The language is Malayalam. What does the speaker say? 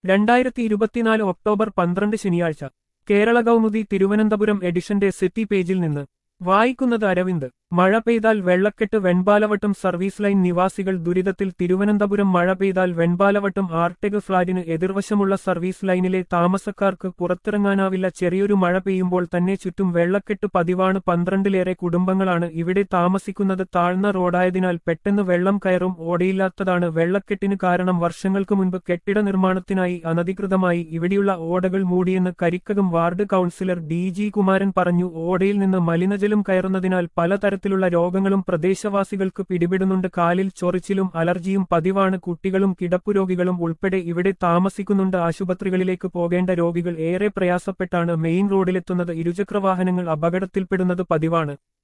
രണ്ടായിരത്തി ഇരുപത്തിനാല് ഒക്ടോബർ പന്ത്രണ്ട് ശനിയാഴ്ച കേരള കൗമുദി തിരുവനന്തപുരം എഡിഷന്റെ സിറ്റി പേജിൽ നിന്ന് വായിക്കുന്നത് അരവിന്ദ് മഴ പെയ്താൽ വെള്ളക്കെട്ട് വെൺപാലവട്ടം സർവീസ് ലൈൻ നിവാസികൾ ദുരിതത്തിൽ തിരുവനന്തപുരം മഴ പെയ്താൽ വെൺപാലവട്ടം ആർടെഗ് ഫ്ളാറ്റിന് എതിർവശമുള്ള സർവീസ് ലൈനിലെ താമസക്കാർക്ക് പുറത്തിറങ്ങാനാവില്ല ചെറിയൊരു മഴ പെയ്യുമ്പോൾ തന്നെ ചുറ്റും വെള്ളക്കെട്ട് പതിവാണ് പന്ത്രണ്ടിലേറെ കുടുംബങ്ങളാണ് ഇവിടെ താമസിക്കുന്നത് താഴ്ന്ന റോഡായതിനാൽ പെട്ടെന്ന് വെള്ളം കയറും ഓടയില്ലാത്തതാണ് വെള്ളക്കെട്ടിന് കാരണം വർഷങ്ങൾക്ക് മുൻപ് കെട്ടിട നിർമ്മാണത്തിനായി അനധികൃതമായി ഇവിടെയുള്ള ഓടകൾ മൂടിയെന്ന് Karikkakam ward councillor D G Kumaran പറഞ്ഞു ഓടയിൽ നിന്ന് മലിനജലം കയറുന്നതിനാൽ പലതരത്തിലുള്ള രോഗങ്ങളും പ്രദേശവാസികൾക്ക് പിടിപെടുന്നുണ്ട് കാലിൽ ചൊറിച്ചിലും അലർജിയും പതിവാണ് കുട്ടികളും കിടപ്പുരോഗികളും ഉൾപ്പെടെ ഇവിടെ താമസിക്കുന്നുണ്ട് ആശുപത്രികളിലേക്ക് പോകേണ്ട രോഗികൾ ഏറെ പ്രയാസപ്പെട്ടാണ് മെയിൻ റോഡിലെത്തുന്നത് ഇരുചക്രവാഹനങ്ങൾ അപകടത്തിൽപ്പെടുന്നത് പതിവാണ്